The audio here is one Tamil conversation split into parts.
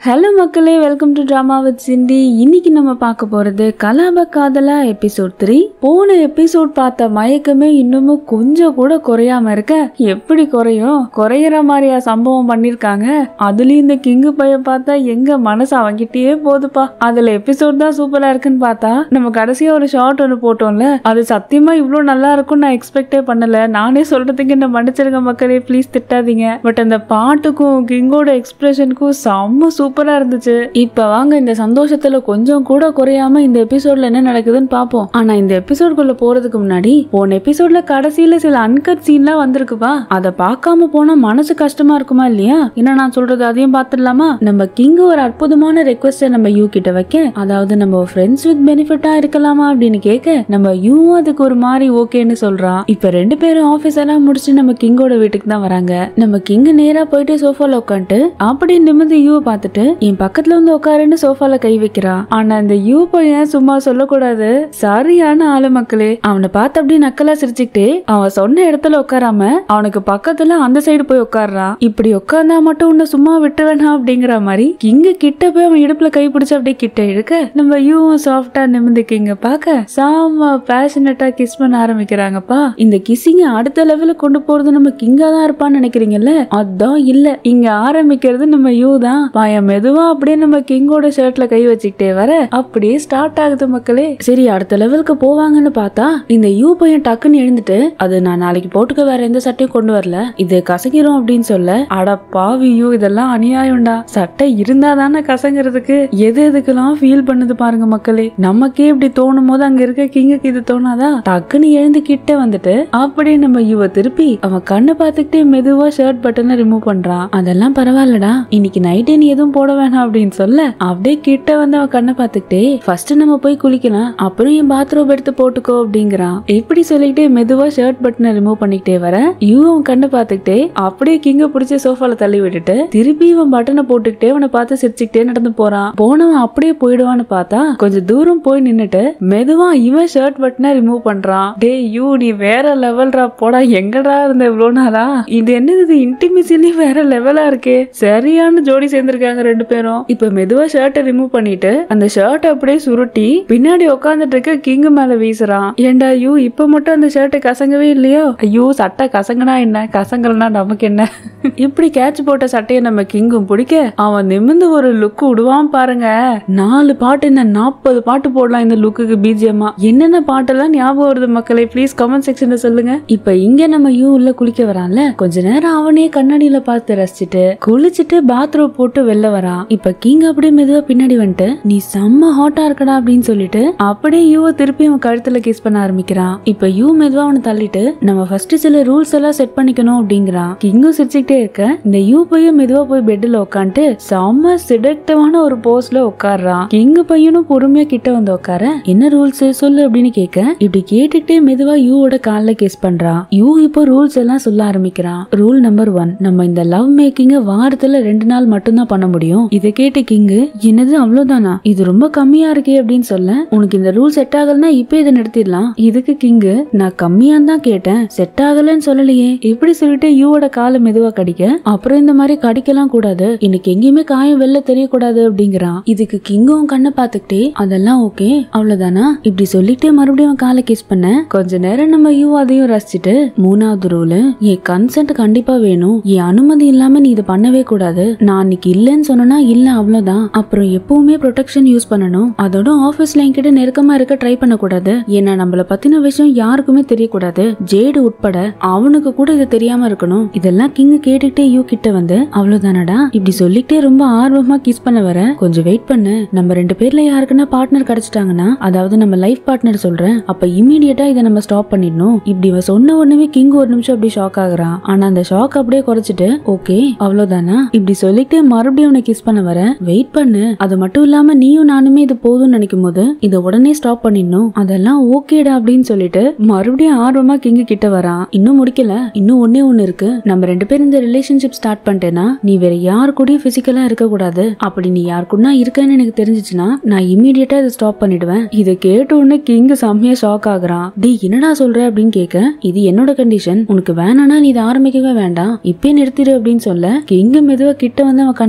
ஹலோ மக்களே welcome to drama with Cindy இன்னைக்கு நம்ம பார்க்க போறது கலாப காதலா எபிசோட் த்ரீ போன எபிசோட் பார்த்த மயக்கமே இன்னமும் கொஞ்சம் கூட குறையாம இருக்க எப்படி குறையும் குறையிற மாதிரியா சம்பவம் பண்ணிருக்காங்க அதுலயும் இந்த கிங்கு பையன் பார்த்தா எங்க மனசு அவங்கிட்டயே போகுதுப்பா அதுல எபிசோட் தான் சூப்பரா இருக்குன்னு பார்த்தா நம்ம கடைசியா ஒரு ஷார்ட் ஒன்று போட்டோம்ல அது சத்தியமா இவ்வளோ நல்லா இருக்கும்னு நான் எக்ஸ்பெக்டே பண்ணல நானே சொல்றதுக்கு என்ன மன்னிச்சிருங்க மக்களே ப்ளீஸ் திட்டாதீங்க பட் அந்த பாட்டுக்கும் கிங்கோட எக்ஸ்பிரஷனுக்கும் செம்ம சூப்பரா இருந்துச்சு இப்ப வாங்க இந்த சந்தோஷத்துல கொஞ்சம் கூட குறையாம இந்த எபிசோட்ல என்ன நடக்குதுன்னு பாப்போம் ஆனா இந்த எபிசோட்குள்ள போறதுக்கு முன்னாடி போன எபிசோட்ல கடைசியில சில அன்கட் சீன்லாம் வந்திருக்குப்பா அதை பார்க்காம போனா மனசு கஷ்டமா இருக்குமா இல்லையா என்ன நான் சொல்றது அதையும் பார்த்துடலாமா நம்ம கிங் ஒரு அற்புதமான ரெக்வஸ்ட நம்ம யூ கிட்ட வைக்க அதாவது நம்ம ஃப்ரெண்ட்ஸ் வித் பெனிஃபிட்டா இருக்கலாமா அப்படின்னு கேட்க நம்ம யூ அதுக்கு ஒரு மாதிரி ஓகேன்னு சொல்றான் இப்ப ரெண்டு பேரும் ஆபீஸ் எல்லாம் முடிச்சு நம்ம கிங்கோட வீட்டுக்கு தான் வராங்க நம்ம கிங் நேரா போயிட்டு சோஃபால உட்காந்துட்டு அப்படியே நிமிர்ந்து யூ பார்த்துட்டு என் பக்கத்துல வந்து உட்காருன்னு சோஃபால கை வைக்கிறா ஆனா அந்த யூ பையன் சும்மா சொல்லக்கூடாது சரியான ஆளு மக்களே அவனை பார்த்து அப்படியே நக்கலா சிரிச்சுக்கிட்டே அவன் சொன்ன இடத்துல உட்காராம அவனுக்கு பக்கத்துல அந்த சைடு போய் உட்கார்றான் இப்படி உட்கார்ந்தா மட்டும் உன்னை சும்மா விட்டு வேணாம் அப்படிங்கிற மாதிரி கிங்க கிட்ட போய் அவன் இடுப்புல கை பிடிச்சு அப்படியே கிட்ட இழுக்க நம்ம யூவும் சாஃப்டா நிமிந்து கிங்க பார்க்க சாம பேஷனட்டா கிஸ் பண்ண ஆரம்பிக்கிறாங்கப்பா இந்த கிஸ்ஸிங்க அடுத்த லெவலுக்கு கொண்டு போறது நம்ம கிங்கா தான் இருப்பான்னு நினைக்கிறீங்கல்ல அதான் இல்ல இங்க ஆரம்பிக்கிறது நம்ம யூ தான் பையன் மெதுவா அப்படியே நம்ம கிங்கோட ஷர்ட்ல கை வச்சுக்கிட்டே வர அப்படியே ஸ்டார்ட் ஆகுது மக்களே சரி அடுத்த லெவலுக்கு போவாங்கன்னு பார்த்தா இந்த யூ பையன் டக்குன்னு எழுந்துட்டு அது நான் நாளைக்கு போட்டுக்க வேற எந்த சட்டையும் கொண்டு வரல இது கசங்கிரும் அப்படின்னு சொல்ல அட பாவி யூ இதெல்லாம் அநியாயம்டா சட்டை இருந்தா தானே கசங்கிறதுக்கு எது எதுக்கெல்லாம் ஃபீல் பண்ணுது பாருங்க மக்களே நமக்கே இப்படி தோணும் போது அங்க இருக்க கிங்குக்கு இது தோணாதா டக்குன்னு எழுந்து கிட்ட வந்துட்டு அப்படியே நம்ம யுவ திருப்பி அவன் கண்ணை பார்த்துக்கிட்டே மெதுவா ஷர்ட் பட்டனை ரிமூவ் பண்றான் அதெல்லாம் பரவாயில்லடா இன்னைக்கு நைட்டே நீ எதுவும் போட வேணாம் அப்படின்னு சொல்ல அப்படியே கிட்ட வந்து அவன் கண்ணை பார்த்துக்கிட்டே ஃபர்ஸ்ட் நம்ம போய் குளிக்கலாம் அப்புறம் என் பாத்ரூம் எடுத்து போட்டுக்கோ அப்படிங்கிறான் இப்படி சொல்லிக்கிட்டே மெதுவா ஷர்ட் பட்டனை ரிமூவ் பண்ணிக்கிட்டே வர யூ அவன் கண்ணை பார்த்துக்கிட்டே அப்படியே கிங்க பிடிச்ச சோஃபால தள்ளி விட்டுட்டு திருப்பி இவன் பட்டனை போட்டுக்கிட்டே அவனை பார்த்து சிரிச்சுக்கிட்டே நடந்து போறான் போனவன் அப்படியே போயிடுவான்னு பார்த்தா கொஞ்சம் தூரம் போய் நின்னுட்டு மெதுவா இவன் ஷர்ட் பட்டனை ரிமூவ் பண்றான் டேய் யூ நீ வேற லெவல்ரா போடா எங்கடா இருந்த இவ்வளவு நாளா இது என்னது இது இன்டிமிசிலி வேற லெவலா இருக்கே சரியான ஜோடி சேர்ந்திருக்காங்க ரெண்டு பேரும் இப்ப மெதுவா ஷர்ட்டை ரிமூவ் பண்ணிட்டு அந்த ஷர்ட் அப்படியே சுருட்டி பின்னாடி உட்காந்துட்டு இருக்க கிங் மேல வீசுறான் ஏண்டா யூ இப்ப மட்டும் அந்த ஷர்ட் கசங்கவே இல்லையோ ஐயோ சட்டை கசங்கனா என்ன கசங்கலனா நமக்கு என்ன இப்படி கேட்ச் போட்ட சட்டையை நம்ம கிங்கும் பிடிக்க அவன் நிமிந்து ஒரு லுக் விடுவான் பாருங்க நாலு பாட்டு என்ன நாற்பது பாட்டு போடலாம் இந்த லுக்குக்கு பிஜிஎம்மா என்னென்ன பாட்டெல்லாம் ஞாபகம் வருது மக்களே ப்ளீஸ் கமெண்ட் செக்ஷன்ல சொல்லுங்க இப்ப இங்க நம்ம யூ உள்ள குளிக்க வரான்ல கொஞ்ச நேரம் அவனே கண்ணாடியில பார்த்து ரசிச்சுட்டு குளிச்சுட்டு பாத்ரூம் போட்டு வெளில வரான் இப்ப கிங் அப்படியே மெதுவா பின்னாடி வந்துட்டு நீ செம்ம ஹாட்டா இருக்கடா அப்படின்னு சொல்லிட்டு அப்படியே யூவை திருப்பி அவன் கழுத்துல கிஸ் பண்ண ஆரம்பிக்கிறான் இப்ப யூ மெதுவா அவனை தள்ளிட்டு நம்ம ஃபர்ஸ்ட் சில ரூல்ஸ் எல்லாம் செட் பண்ணிக்கணும் அப்படிங்கிறான் கிங்கும் சிரிச்சுக்கிட்டே இருக்க இந்த யூ பையன் மெதுவா போய் பெட்ல உட்காந்துட்டு செம்ம சிடக்டிவான ஒரு போஸ்ல உட்கார்றான் கிங் பையனும் பொறுமையா கிட்ட வந்து உட்கார என்ன ரூல்ஸ் சொல்லு அப்படின்னு கேட்க இப்படி கேட்டுக்கிட்டே மெதுவா யூவோட கால்ல கிஸ் பண்றான் யூ இப்போ ரூல்ஸ் எல்லாம் சொல்ல ஆரம்பிக்கிறான் ரூல் நம்பர் ஒன் நம்ம இந்த லவ் மேக்கிங்க வாரத்துல ரெண்டு நாள் மட்டும்தான் பண்ண முடியும் இதை கேட்டு கிங்கு என்னது அவ்வளவுதானா இது ரொம்ப கம்மியா இருக்கே அப்படின்னு சொல்ல உனக்கு இந்த ரூல் செட் ஆகலன்னா இப்ப இதை நிறுத்திடலாம் இதுக்கு கிங்கு நான் கம்மியா தான் கேட்டேன் செட் ஆகலன்னு சொல்லலையே இப்படி சொல்லிட்டு யூவோட காலை மெதுவா கடிக்க அப்புறம் இந்த மாதிரி கடிக்கலாம் கூடாது இன்னைக்கு எங்கேயுமே காயம் வெளில தெரியக்கூடாது அப்படிங்கிறான் இதுக்கு கிங்கும் கண்ணை பார்த்துக்கிட்டே அதெல்லாம் ஓகே அவ்வளவுதானா இப்படி சொல்லிட்டு மறுபடியும் அவன் காலை கிஸ் பண்ண கொஞ்ச நேரம் நம்ம யூ அதையும் ரசிச்சுட்டு மூணாவது ரூல் என் கன்சென்ட் கண்டிப்பா வேணும் என் அனுமதி இல்லாம நீ இதை பண்ணவே கூடாது நான் அன்னைக்கு இல்லைன்னு சொன்னா இல்ல அவ்வளவுதான் அப்புறம் எப்பவுமே ப்ரொடெக்ஷன் யூஸ் பண்ணணும் அதோட ஆபீஸ்ல என்கிட்ட நெருக்கமா இருக்க ட்ரை பண்ணக்கூடாது ஏன்னா நம்மள பத்தின விஷயம் யாருக்குமே தெரியக்கூடாது ஜேடு உட்பட அவனுக்கு கூட இது தெரியாம இருக்கணும் இதெல்லாம் கிங் கேட்டுக்கிட்டே யூ கிட்ட வந்து அவ்வளவுதானடா இப்படி சொல்லிக்கிட்டே ரொம்ப ஆர்வமா கிஸ் பண்ண வர கொஞ்சம் வெயிட் பண்ணு நம்ம ரெண்டு பேர்ல யாருக்குன்னா பார்ட்னர் கிடைச்சிட்டாங்கன்னா அதாவது நம்ம லைஃப் பார்ட்னர் சொல்றேன் அப்ப இமீடியட்டா இதை நம்ம ஸ்டாப் பண்ணிடணும் இப்படி இவன் சொன்ன உடனே கிங் ஒரு நிமிஷம் அப்படி ஷாக் ஆகுறான் ஆனா அந்த ஷாக் அப்படியே குறைச்சிட்டு ஓகே அவ்வளவுதானா இப்படி சொல்லிட்டு மறுபடியும் அவனை கிஸ் பண்ண வர வெயிட் பண்ணு அது மட்டும் இல்லாம நீயும் நானுமே இது போதும்னு நினைக்கும் போது இதை உடனே ஸ்டாப் பண்ணிடணும் அதெல்லாம் ஓகேடா அப்படின்னு சொல்லிட்டு மறுபடியும் ஆர்வமா கிங் கிட்ட வரான் இன்னும் முடிக்கல இன்னும் ஒன்னே ஒண்ணு இருக்கு நம்ம ரெண்டு பேரும் இந்த ரிலேஷன்ஷிப் ஸ்டார்ட் பண்ணிட்டேன்னா நீ வேற யாரு கூடயும் பிசிக்கலா இருக்க கூடாது அப்படி நீ யார் கூட இருக்கேன்னு எனக்கு தெரிஞ்சிச்சுன்னா நான் இமீடியட்டா இதை ஸ்டாப் பண்ணிடுவேன் இதை கேட்ட உடனே கிங் செம்மையா ஷாக் ஆகுறான் டி என்னடா சொல்ற அப்படின்னு கேட்க இது என்னோட கண்டிஷன் உனக்கு வேணானா நீ இதை ஆரம்பிக்கவே வேண்டாம் இப்பயே நிறுத்திடு அப்படின்னு சொல்ல கிங்க மெதுவா கிட்ட வந்து அவன் கண்ணை பார்த்துக்கிட்டு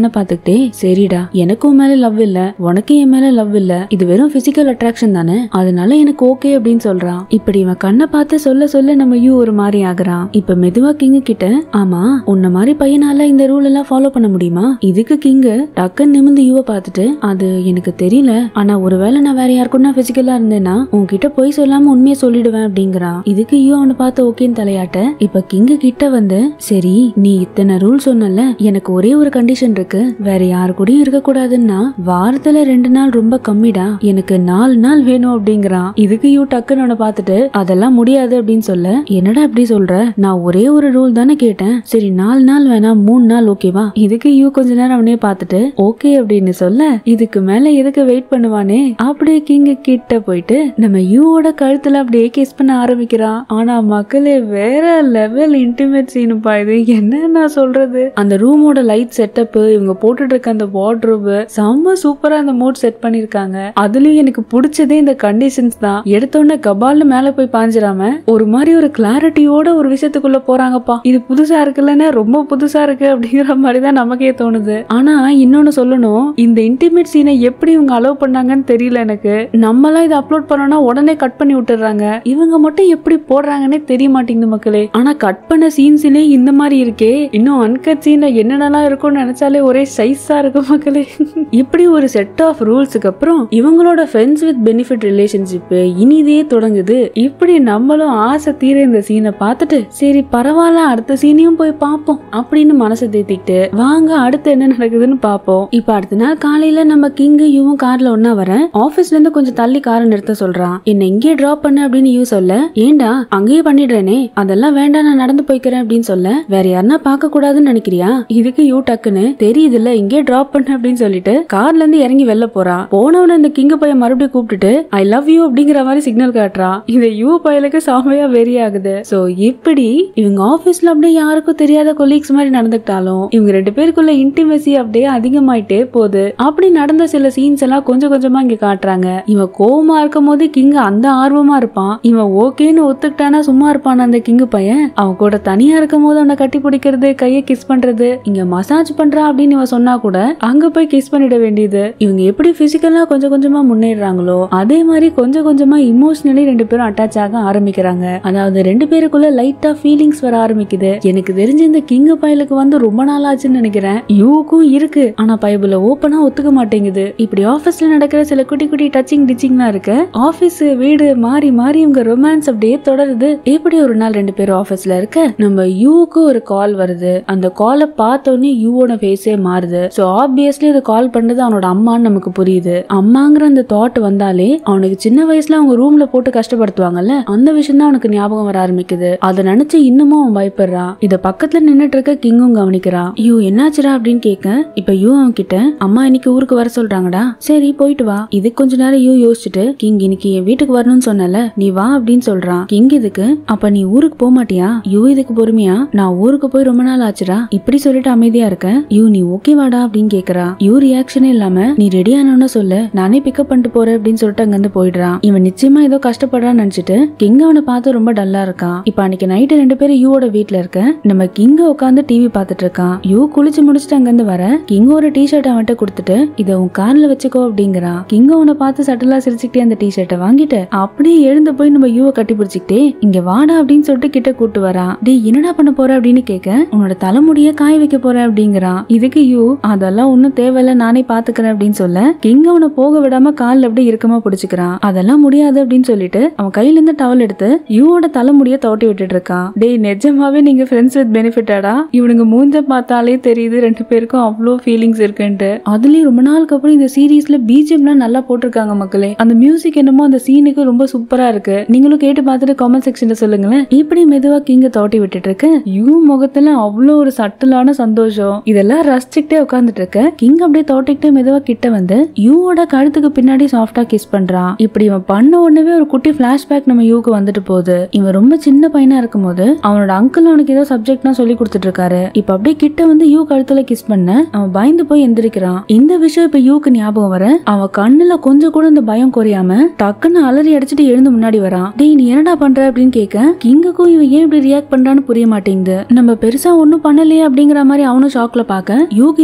டேய் சரிடா எனக்கும் மேல லவ் இல்ல உனக்கு என் மேல லவ் இல்ல இது வெறும் பிசிக்கல் அட்ராக்ஷன் தானே அதனால எனக்கு ஓகே அப்படின்னு சொல்றான் இப்படி இவன் கண்ணை பார்த்து சொல்ல சொல்ல நம்ம யூ ஒரு மாதிரி ஆகுறான் இப்ப மெதுவா கிங் கிட்ட ஆமா உன்ன மாதிரி பையனால இந்த ரூல் எல்லாம் ஃபாலோ பண்ண முடியுமா இதுக்கு கிங் டக்குன்னு நிமிந்து யூவை பார்த்துட்டு அது எனக்கு தெரியல ஆனா ஒருவேளை நான் வேற யாருக்குன்னா பிசிக்கலா இருந்தேன்னா உன்கிட்ட போய் சொல்லாம உண்மையை சொல்லிடுவேன் அப்படிங்கிறான் இதுக்கு யூ அவனை பார்த்து ஓகேன்னு தலையாட்ட இப்ப கிங் கிட்ட வந்து சரி நீ இத்தனை ரூல் சொன்னல எனக்கு ஒரே ஒரு கண்டிஷன் இருக்கு வேற யாரு கூடயும் இருக்க கூடாதுன்னா வாரத்துல ரெண்டு நாள் ரொம்ப கம்மிடா எனக்கு நாலு நாள் வேணும் அப்படிங்கிறான் இதுக்கு யூ டக்குன்னு அவனை பார்த்துட்டு அதெல்லாம் முடியாது அப்படின்னு சொல்ல என்னடா இப்படி சொல்ற நான் ஒரே ஒரு ரூல் தானே கேட்டேன் சரி நாலு நாள் வேணா மூணு நாள் ஓகேவா இதுக்கு யூ கொஞ்ச நேரம் அவனே பார்த்துட்டு ஓகே அப்படின்னு சொல்ல இதுக்கு மேல எதுக்கு வெயிட் பண்ணுவானே அப்படியே கிங் கிட்ட போயிட்டு நம்ம யூவோட கழுத்துல அப்படியே கிஸ் பண்ண ஆரம்பிக்கிறான் ஆனா மக்களே வேற லெவல் இன்டிமேட் சீனுப்பா இது என்ன நான் சொல்றது அந்த ரூமோட லைட் செட்டப் இவங்க போட்டுட்டு இருக்க அந்த வார்ட்ரோப் செம்ம சூப்பரா அந்த மூட் செட் பண்ணிருக்காங்க அதுலயும் எனக்கு பிடிச்சதே இந்த கண்டிஷன்ஸ் தான் எடுத்தோடனே கபால்னு மேல போய் பாஞ்சிராம ஒரு மாதிரி ஒரு கிளாரிட்டியோட ஒரு விஷயத்துக்குள்ள போறாங்கப்பா இது புதுசா இருக்குல்லன்னு ரொம்ப புதுசா இருக்கு அப்படிங்கிற மாதிரி தான் நமக்கே தோணுது ஆனா இன்னொன்னு சொல்லணும் இந்த இன்டிமேட் சீனை எப்படி இவங்க அலோவ் பண்ணாங்கன்னு தெரியல எனக்கு நம்மளாம் இதை அப்லோட் பண்ணோம்னா உடனே கட் பண்ணி விட்டுறாங்க இவங்க மட்டும் எப்படி போடுறாங்கன்னே தெரிய மாட்டேங்குது மக்களே ஆனா கட் பண்ண சீன்ஸ்லயே இந்த மாதிரி இருக்கே இன்னும் அன்கட் சீன்ல என்னென்னலாம் இருக்கும்னு நினைச்சாலே ஒரே சைஸா இருக்கு மக்களே இப்படி ஒரு செட் ஆஃப் ரூல்ஸுக்கு அப்புறம் இவங்களோட ஃப்ரெண்ட்ஸ் வித் பெனிஃபிட் ரிலேஷன்ஷிப் இனிதே தொடங்குது இப்படி நம்மளும் ஆசை தீர இந்த சீனை பார்த்துட்டு சரி பரவாயில்ல அடுத்த சீனையும் போய் பார்ப்போம் அப்படின்னு மனசை தேத்திக்கிட்டு வாங்க அடுத்து என்ன நடக்குதுன்னு பார்ப்போம் இப்ப அடுத்த நாள் காலையில நம்ம கிங் யூவும் கார்ல ஒன்னா வர ஆபீஸ்ல இருந்து கொஞ்சம் தள்ளி காரை நிறுத்த சொல்றான் என்ன இங்கே டிராப் பண்ணு அப்படின்னு யூ சொல்ல ஏண்டா அங்கேயே பண்ணிடுறேனே அதெல்லாம் வேண்டாம் நான் நடந்து போய்க்கிறேன் அப்படின்னு சொல்ல வேற யாருன்னா பார்க்க கூடாதுன்னு நினைக்கிறியா இதுக்கு யூ டக்குன்னு தெரியுதுல்ல இங்கே டிராப் பண்ணு அப்படின்னு சொல்லிட்டு கார்ல இருந்து இறங்கி வெளில போறா போனவன இந்த கிங்க பையன் மறுபடியும் கூப்பிட்டுட்டு ஐ லவ் யூ அப்படிங்கிற மாதிரி சிக்னல் காட்டுறா இந்த யூ பயலுக்கு செமையா வெறி ஆகுது சோ இப்படி இவங்க ஆபீஸ்ல அப்படியே யாருக்கும் தெரியாத கொலீக்ஸ் மாதிரி நடந்துக்கிட்டாலும் இவங்க ரெண்டு பேருக்குள்ள இன்டிமெசி அப்படியே அதிகமாயிட்டே போகுது அப்படி நடந்த சில சீன்ஸ் எல்லாம் கொஞ்சம் கொஞ்சமா இங்க காட்டுறாங்க இவன் கோவமா இருக்கும் போது கிங் அந்த ஆர்வமா இருப்பான் இவன் ஓகேன்னு ஒத்துக்கிட்டானா சும்மா இருப்பான் அந்த கிங்கு பையன் அவன் கூட தனியா இருக்கும் போது அவனை கட்டி பிடிக்கிறது கையை கிஸ் பண்றது இங்க மசாஜ் பண்றா அப்படின்னு இவன் சொன்னா கூட அங்க போய் கிஸ் பண்ணிட வேண்டியது இவங்க எப்படி பிசிக்கலா கொஞ்சம் கொஞ்சமா முன்னேறாங்களோ அதே மாதிரி கொஞ்சம் கொஞ்சமா இமோஷனலி ரெண்டு பேரும் அட்டாச் ஆக ஆரம்பிக்கிறாங்க அதாவது ரெண்டு பேருக்குள்ள லைட்டா ஃபீலிங்ஸ் வர ஆரம்பிக்குது எனக்கு தெரிஞ்ச இந்த கிங் பயலுக்கு வந்து ரொம்ப நாள் ஆச்சுன்னு நினைக்கிறேன் யூக்கும் இருக்கு ஆனா பைபிள ஓப்பனா ஒத்துக்க மாட்டேங்குது இப்படி ஆபீஸ்ல நடக்கிற சில குட்டி குட்டி டச்சிங் டிச்சிங்லாம் இருக்கு ஆபீஸ் வீடு மாறி மாறி இவங்க ரொமான்ஸ் அப்படியே தொடருது இப்படி ஒரு நாள் ரெண்டு பேரும் ஆபீஸ்ல இருக்க நம்ம யூக்கு ஒரு கால் வருது அந்த காலை பார்த்தோன்னே யூவோட ஃபேஸே மாறுது சோ ஆப்வியஸ்லி இது கால் பண்ணது அவனோட அம்மான்னு நமக்கு புரியுது அம்மாங்கிற அந்த தாட் வந்தாலே அவனுக்கு சின்ன வயசுல அவங்க ரூம்ல போட்டு கஷ்டப்படுத்துவாங்கல்ல அந்த விஷயம் தான் அவனுக்கு ஞாபகம் வர ஆரம்பிக்குது அதை நினைச்சு இன்னமும் அவன் பயப்படுறான் இத பக்கத்துல நின்னுட்டு இருக்க கிங்கும் கவனிக்கிறான் யூ என்னாச்சுடா அப்படின்னு கேட்க இப்ப யூ அவன் கிட்ட அம்மா இன்னைக்கு ஊருக்கு வர சொல்றாங்கடா சரி போயிட்டு வா இது கொஞ்ச நேரம் யூ யோசிச்சுட்டு கிங் இன்னைக்கு என் வீட்டுக்கு வரணும்னு சொன்னல நீ வா அப்படின்னு சொல்றான் கிங் இதுக்கு அப்ப நீ ஊருக்கு போக மாட்டியா யூ இதுக்கு பொறுமையா நான் ஊருக்கு போய் ரொம்ப நாள் ஆச்சுடா இப்படி சொல்லிட்டு அமைதியா இருக்க யூ நீ ஓகே வாடா அப்படின்னு கேக்குறா யூ ரியாக்ஷனே இல்லாம நீ ரெடி ஆனோன்னு சொல்லு நானே பிக்கப் பண்ணிட்டு போறேன் அப்படின்னு சொல்லிட்டு அங்கிருந்து போயிடுறான் இவன் நிச்சயமா ஏதோ கஷ்டப்படுறான்னு நினைச்சிட்டு கிங் அவனை பார்த்து ரொம்ப டல்லா இருக்கான் இப்ப அன்னைக்கு நைட்டு ரெண்டு பேரும் யூவோட வீட்ல இருக்க நம்ம கிங்க உட்காந்து டிவி பார்த்துட்டு இருக்கான் யூ குளிச்சு முடிச்சுட்டு அங்கிருந்து வர கிங் ஒரு டி ஷர்ட் அவன்கிட்ட கொடுத்துட்டு இதை உன் கார்ல வச்சுக்கோ அப்படிங்கிறான் கிங் அவனை பார்த்து சட்டலா சிரிச்சுக்கிட்டே அந்த டி ஷர்ட்டை வாங்கிட்டு அப்படியே எழுந்து போய் நம்ம யூவை கட்டி பிடிச்சிக்கிட்டே இங்க வாடா அப்படின்னு சொல்லிட்டு கிட்ட கூட்டு வரான் டேய் என்னடா பண்ண போற அப்படின்னு கேட்க உன்னோட தலைமுடிய காய வைக்க போற அப்படிங்கிறான் இதுக்கு யூ அதெல்லாம் ஒன்னும் தேவையில்ல நானே பாத்துக்கிறேன் அப்படின்னு சொல்ல கிங் அவனை போக விடாம கால்ல அப்படியே இறுக்கமா பிடிச்சுக்கிறான் அதெல்லாம் முடியாது அப்படின்னு சொல்லிட்டு அவன் கையில இருந்து டவல் எடுத்து யூவோட தலைமுடிய தோட்டி விட்டுட்டு இருக்கான் டேய் நிஜமாவே நீங்க ஃப்ரெண்ட்ஸ் வித் பெனிஃபிட்டடா இவனுங்க மூஞ்ச பார்த்தாலே தெரியுது ரெண்டு பேருக்கும் அவ்வளோ ஃபீலிங்ஸ் இருக்குன்ட்டு அதுலயும் ரொம்ப நாளுக்கு அப்புறம் இந்த சீரீஸ்ல பிஜிஎம்லாம் நல்லா போட்டிருக்காங்க மக்களே அந்த மியூசிக் என்னமோ அந்த சீனுக்கு ரொம்ப சூப்பரா இருக்கு நீங்களும் கேட்டு பார்த்துட்டு காமெண்ட் செக்ஷன்ல சொல்லுங்களேன் இப்படி மெதுவா கிங்க தோட்டி விட்டுட்டு இருக்கு யூ முகத்துல அவ்வளோ ஒரு சட்டலான சந்தோஷம் இதெல்லாம் ரசிச்சுக்கிட்டே உட்காந்துட்டு இருக்க கிங் அப்படியே தோட்டிக்கிட்டு மெதுவா கிட்ட வந்து யூவோட கழுத்துக்கு பின்னாடி சாஃப்டா கிஸ் பண்றான் இப்படி இவன் பண்ண உடனே ஒரு குட்டி பிளாஷ்பேக் நம்ம யூக்கு வந்துட்டு போகுது இவன் ரொம்ப சின்ன பையனா இருக்கும்போது அவனோட அங்கிள் அவனுக்கு ஏதோ சப்ஜெக்ட்னா சொல்லி கொடுத்துட்டு இருக்காரு இப்ப அப்படியே கிட்ட வந்து யூ கழுத்துல கிஸ் பண்ண அவன் பயந்து போய் எந்திரிக்கிறான் இந்த விஷயம் இப்ப யூக்கு ஞாபகம் வர அவன் கண்ணுல கொஞ்சம் கூட இந்த பயம் குறையாம டக்குன்னு அலறி அடிச்சுட்டு எழுந்து முன்னாடி வரான் டேய் நீ என்னடா பண்ற அப்படின்னு கேட்க கிங்குக்கும் இவன் ஏன் இப்படி ரியாக்ட் பண்றான்னு புரிய மாட்டேங்குது நம்ம பெருசா ஒண்ணும் பண்ணலையே அப்படிங்கிற மாதிரி அவனும் ஷாக்ல பாக்க யூக்கு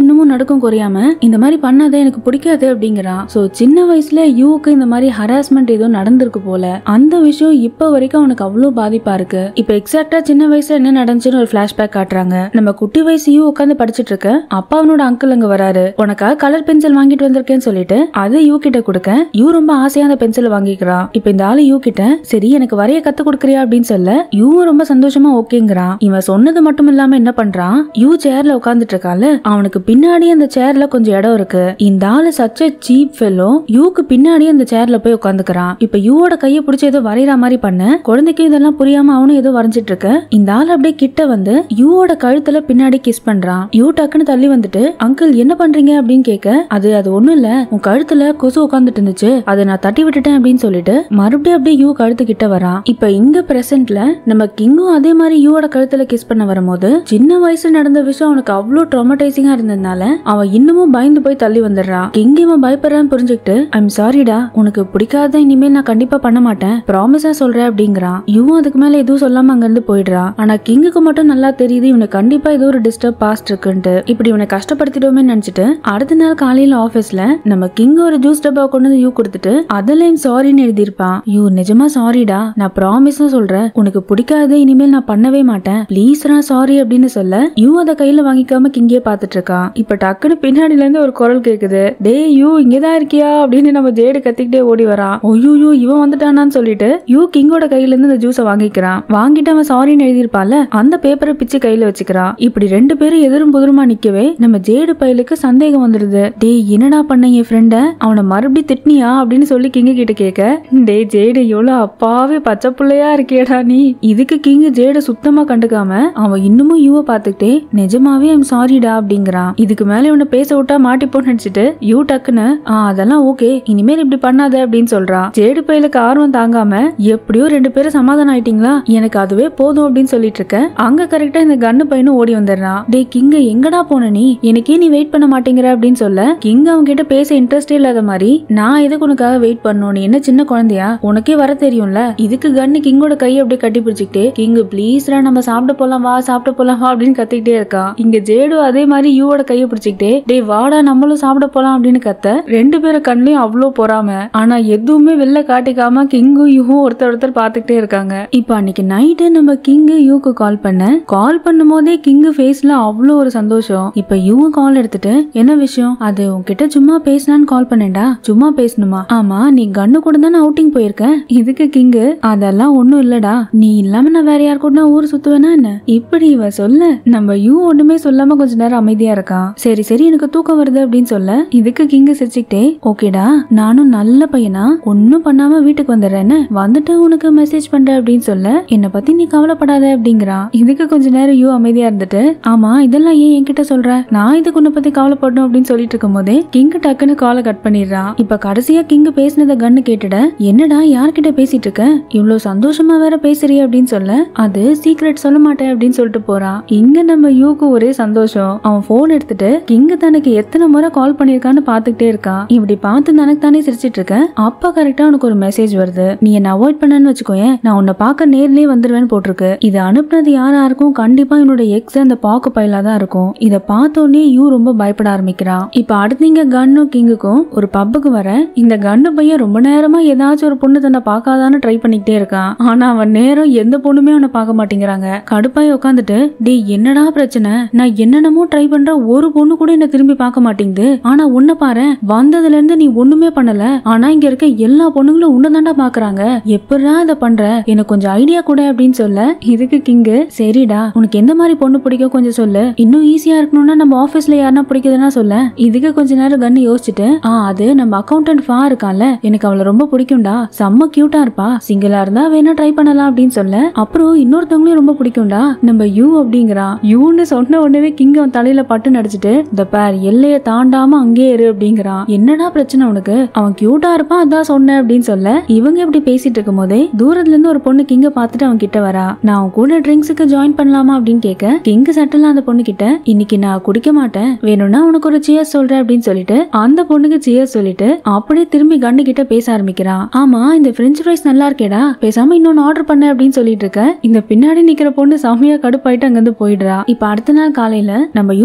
இன்னமும் நடக்கும் குறையாம இந்த மாதிரி பண்ணாத எனக்கு பிடிக்காது அப்படிங்கிறான் சோ சின்ன வயசுல யூக்கு இந்த மாதிரி ஹராஸ்மெண்ட் ஏதோ நடந்திருக்கு போல அந்த விஷயம் இப்ப வரைக்கும் அவனுக்கு அவ்வளவு பாதிப்பா இருக்கு இப்ப எக்ஸாக்டா சின்ன வயசுல என்ன நடந்துச்சுன்னு ஒரு பிளாஷ்பேக் காட்டுறாங்க நம்ம குட்டி வயசு யூ உட்காந்து படிச்சிட்டு இருக்க அப்பா அவனோட அங்கிள் அங்க வராரு உனக்காக கலர் பென்சில் வாங்கிட்டு வந்திருக்கேன்னு சொல்லிட்டு அதை யூ கிட்ட கொடுக்க யூ ரொம்ப ஆசையா அந்த பென்சில் வாங்கிக்கிறான் இப்ப இந்த ஆளு யூ கிட்ட சரி எனக்கு வரைய கத்து கொடுக்குறியா அப்படின்னு சொல்ல யூ ரொம்ப சந்தோஷமா ஓகேங்கிறான் இவன் சொன்னது மட்டும் இல்லாம என்ன பண்றான் யூ சேர்ல உட்காந்துட்டு இருக்கால அவனுக்கு பின்னாடி அந்த சேர்ல கொஞ்சம் இடம் இருக்கு இந்த ஆளு சச்ச சீப் ஃபெல்லோ யூக்கு பின்னாடி அந்த சேர்ல போய் உட்காந்துக்கிறான் இப்ப யூவோட கைய பிடிச்சி ஏதோ வரைகிற மாதிரி பண்ண குழந்தைக்கு இதெல்லாம் புரியாம அவனும் ஏதோ வரைஞ்சிட்டு இருக்க இந்த ஆள் அப்படியே கிட்ட வந்து யூவோட கழுத்துல பின்னாடி கிஸ் பண்றான் யூ டக்குன்னு தள்ளி வந்துட்டு அங்கிள் என்ன பண்றீங்க அப்படின்னு கேட்க அது அது ஒண்ணும் இல்ல உன் கழுத்துல கொசு உட்காந்துட்டு இருந்துச்சு அதை நான் தட்டி விட்டுட்டேன் அப்படின்னு சொல்லிட்டு மறுபடியும் அப்படியே யூ கழுத்து கிட்ட வரான் இப்ப இங்க பிரசன்ட்ல நம்ம கிங்கும் அதே மாதிரி யூவோட கழுத்துல கிஸ் பண்ண வரும்போது சின்ன வயசுல நடந்த விஷயம் அவனுக்கு அவ்வளவு ட்ராமடைசிங்கா இருந்ததுனால அவன் இன்னமும் பயந்து போய் தள்ளி வந்துடுறான் கிங் இவன் பயப்படுறான்னு புரிஞ்சுக்கிட்டு ஐம் சாரிடா உனக்கு பிடிக்காத இனிமேல் நான் கண்டிப்பா பண்ண மாட்டேன் ப்ராமிஸா சொல்றேன் அப்படிங்கிறான் இவன் அதுக்கு மேல எதுவும் சொல்லாம அங்க இருந்து போயிடுறான் ஆனா கிங்குக்கு மட்டும் நல்லா தெரியுது இவனுக்கு கண்டிப்பா ஏதோ ஒரு டிஸ்டர்ப் பாஸ்ட் இருக்குன்ட்டு இப்படி இவனை கஷ்டப்படுத்திடுவோமே நினைச்சிட்டு அடுத்த நாள் காலையில ஆபீஸ்ல நம்ம கிங் ஒரு ஜூஸ் டப்பா கொண்டு வந்து யூ கொடுத்துட்டு அதுலயும் சாரின்னு எழுதியிருப்பான் யூ நிஜமா சாரிடா நான் ப்ராமிஸா சொல்றேன் உனக்கு பிடிக்காத இனிமேல் நான் பண்ணவே மாட்டேன் ப்ளீஸ் நான் சாரி அப்படின்னு சொல்ல யூ அதை கையில வாங்கிக்காம கிங்கே பாத்துட்டு இருக்கான் இப்ப டக்குன்னு பின்னாடில இருந்து ஒரு குரல் கேக்குது டே யூ இங்கதான் இருக்கியா அப்படின்னு நம்ம ஜேடு கத்திக்கிட்டே ஓடி வரான் ஐயோ இவன் வந்துட்டானான்னு சொல்லிட்டு யூ கிங்கோட கையில இருந்து இந்த ஜூஸை வாங்கிக்கிறான் வாங்கிட்டு அவன் சாரின்னு எழுதியிருப்பால அந்த பேப்பரை பிச்சு கையில வச்சுக்கிறான் இப்படி ரெண்டு பேரும் எதிரும் புதிருமா நிக்கவே நம்ம ஜேடு பயலுக்கு சந்தேகம் வந்துடுது டேய் என்னடா பண்ண என் ஃப்ரெண்ட அவனை மறுபடியும் திட்டினியா அப்படின்னு சொல்லி கிங்க கிட்ட கேட்க டேய் ஜேடு எவ்வளவு அப்பாவே பச்சை புள்ளையா இருக்கியடா நீ இதுக்கு கிங்கு ஜேட சுத்தமா கண்டுக்காம அவன் இன்னமும் யூவ பாத்துக்கிட்டே நிஜமாவே ஐம் சாரிடா அப்படிங்கிறான் இதுக்கு மேல இவனை பேச விட்டா மாட்டிப்போன்னு நினைச்சிட்டு யூ டக்குன்னு ஆ அதெல்லாம் ஓகே இனிமேல் இப்படி பண்ணாத அப்படின்னு சொல்றான் ஜேடு பயலுக்கு ஆர்வம் தாங்காம எப்படியோ ரெண்டு பேரும் சமாதானம் ஆயிட்டீங்களா எனக்கு அதுவே போதும் அப்படின்னு சொல்லிட்டு இருக்க அங்க கரெக்டா இந்த கன்னு பையனும் ஓடி வந்துடுறான் டேய் கிங்க எங்கடா போன நீ எனக்கே நீ வெயிட் பண்ண மாட்டேங்கிற அப்படின்னு சொல்ல கிங் அவங்க கிட்ட பேச இன்ட்ரெஸ்டே இல்லாத மாதிரி நான் எதுக்கு உனக்காக வெயிட் பண்ணணும் நீ என்ன சின்ன குழந்தையா உனக்கே வர தெரியும்ல இதுக்கு கன்னு கிங்கோட கையை அப்படியே கட்டி பிடிச்சிக்கிட்டே கிங் ப்ளீஸ்ரா நம்ம சாப்பிட போலாம் வா சாப்பிட போலாம் வா அப்படின்னு கத்திக்கிட்டே இருக்கான் இங்க ஜேடு அதே மாதிரி யூவோட கையை பிடிச்சிக்கிட்டே டேய் வாடா நம்மளும் சாப்பிட போலாம் அப்படின்னு கத்த ரெண்டு பேரும் கண்லயும் அவ்வளோ பொறாம ஆனா எதுவுமே வெளில காட்டிக்காம கிங்கும் யூவும் ஒருத்தர் ஒருத்தர் பாத்துக்கிட்டே இருக்காங்க இப்ப அன்னைக்கு நைட்டு நம்ம கிங்கு யூக்கு கால் பண்ண கால் பண்ணும் போதே கிங்கு ஃபேஸ்ல அவ்வளோ ஒரு சந்தோஷம் இப்ப யூவும் கால் எடுத்துட்டு என்ன விஷயம் அது உன்கிட்ட சும்மா பேசினான்னு கால் பண்ணேன்டா சும்மா பேசணுமா ஆமா நீ கண்ணு கூட தானே அவுட்டிங் போயிருக்க இதுக்கு கிங்கு அதெல்லாம் ஒண்ணும் இல்லடா நீ இல்லாம நான் வேற யார் கூட ஊர் சுத்துவேனா என்ன இப்படி இவ சொல்ல நம்ம யூ ஒண்ணுமே சொல்லாம கொஞ்ச நேரம் அமைதியா இருக்கான் சரி சரி எனக்கு தூக்கம் வருது அப்படின்னு சொல்ல இதுக்கு கிங்கு சிரிச்சுக்கிட்டே ஓகேடா நானும் நல்ல பையனா ஒன்னும் பண்ணாம வீட்டுக்கு வந்துடுறேன்னு வந்துட்டு உனக்கு மெசேஜ் பண்றேன் அப்படின்னு சொல்ல என்னை பத்தி நீ கவலைப்படாத அப்படிங்கிறான் இதுக்கு கொஞ்ச நேரம் யூ அமைதியா இருந்துட்டு ஆமா இதெல்லாம் ஏன் என்கிட்ட சொல்ற நான் இதுக்கு உன்னை பத்தி கவலைப்படணும் அப்படின்னு சொல்லிட்டு இருக்கும் போதே கிங்கு டக்குன்னு காலை கட் பண்ணிடுறான் இப்ப கடைசியா கிங்கு பேசினத கண்ணு கேட்டுட என்னடா யார்கிட்ட பேசிட்டு இருக்க இவ்வளவு சந்தோஷமா வேற பேசுறிய அப்படின்னு சொல்ல அது சீக்ரெட் சொல்ல மாட்டேன் அப்படின்னு சொல்லிட்டு போறான் இங்க நம்ம யூக்கு ஒரே சந்தோஷம் அவன் போன் எடுத்துட்டு கிங்கு தனக்கு எத்தனை முறை கால் பண்ணிருக்கான்னு பாத்துக்கிட்டே இருக்கான் இப்படி பார்த்து தனக்கு தானே சிரிச்சிட்டு இருக்க அப்ப கரெக்டா உனக்கு ஒரு மெசேஜ் வருது நீ என்ன அவாய்ட் பண்ணன்னு வச்சுக்கோயேன் நான் உன்னை பார்க்க நேர்லயே வந்துருவேன்னு போட்டிருக்கு இது அனுப்புனது யாரா இருக்கும் கண்டிப்பா என்னோட எக்ஸ் அந்த பாக்கு பைலா தான் இருக்கும் இத பார்த்தோன்னே யூ ரொம்ப பயப்பட ஆரம்பிக்கிறான் இப்ப அடுத்து இங்க கன்னும் கிங்குக்கும் ஒரு பப்புக்கு வர இந்த கன்னு பையன் ரொம்ப நேரமா ஏதாச்சும் ஒரு பொண்ணு தன்னை பார்க்காதான்னு ட்ரை பண்ணிக்கிட்டே இருக்கான் ஆனா அவன் நேரம் எந்த பொண்ணுமே அவனை பார்க்க மாட்டேங்கிறாங்க கடுப்பாய் உட்காந்துட்டு டேய் என்னடா பிரச்சனை நான் என்னென்னமோ ட்ரை பண்ற ஒரு பொண்ணு கூட என்ன திரும்பி பார்க்க மாட்டேங்குது ஆனா உன்னை பாரு வந்ததுல இருந்து நீ ஒண்ணுமே பண்ணல ஆனா இங்க இருக்க எல்லா பொண்ணுங்களும் உன்னை தாண்டா பாக்குறாங்க எப்படா இதை பண்ற எனக்கு கொஞ்சம் ஐடியா கூட அப்படின்னு சொல்ல இதுக்கு கிங்கு சரிடா உனக்கு எந்த மாதிரி பொண்ணு பிடிக்கும் கொஞ்சம் சொல்லு இன்னும் ஈஸியா இருக்கணும்னா நம்ம ஆபீஸ்ல யாருன்னா பிடிக்குதுன்னா சொல்ல இதுக்கு கொஞ்ச நேரம் கண்ணு யோசிச்சுட்டு ஆ அது நம்ம அக்கௌண்டன்ட் ஃபா இருக்கான்ல எனக்கு அவளை ரொம்ப பிடிக்கும்டா செம்ம கியூட்டா இருப்பா சிங்கிளா இருந்தா வேணா ட்ரை பண்ணலாம் அப்படின்னு சொல்ல அப்புறம் இன்னொருத்தவங்களையும் ரொம்ப பிடிக்கும்டா நம்ம யூ அப்படிங்கிறான் யூன்னு சொன்ன உடனே கிங் அவன் தலையில பட்டு நடிச்சிட்டு இந்த பேர் எல்லைய தாண்டாம அங்கே இரு அப்படிங்கிறான் என்னடா பிரச்சனை உனக்கு அவன் கியூட்டா இருப்பான் அதான் சொன்னேன் அப்படின்னு சொல்ல இவங்க இப்படி பேசிட்டு இருக்கும் போதே தூரத்துல இருந்து ஒரு பொண்ணு கிங்க பார்த்துட்டு அவன் கிட்ட வரா நான் அவன் கூட ட்ரிங்க்ஸுக்கு ஜாயின் பண்ணலாமா அப்படின்னு கேட்க கிங்கு சட்டலாம் அந்த பொண்ணு கிட்ட இன்னைக்கு நான் குடிக்க மாட்டேன் வேணும்னா உனக்கு ஒரு சியர் சொல்றேன் அப்படின்னு சொல்லிட்டு அந்த பொண்ணுக்கு சியர் சொல்லிட்டு அப்படியே திரும்பி கண்ணு கிட்ட பேச ஆரம்பிக்கிறான் ஆமா இந்த பிரெஞ்சு ஃப்ரைஸ் நல்லா இருக்கேடா பேசாம இன்னொன்னு ஆர்டர் பண்ண அப்படின்னு சொல்லிட்டு இருக்க இந்த பின்னாடி நிக்கிற பொண்ணு செமையா கடுப்பாயிட்டு அங்கிருந்து போயிடுறா இப்ப அடுத்த நாள் காலையில நம்ம யூ ஆபீஸ்ல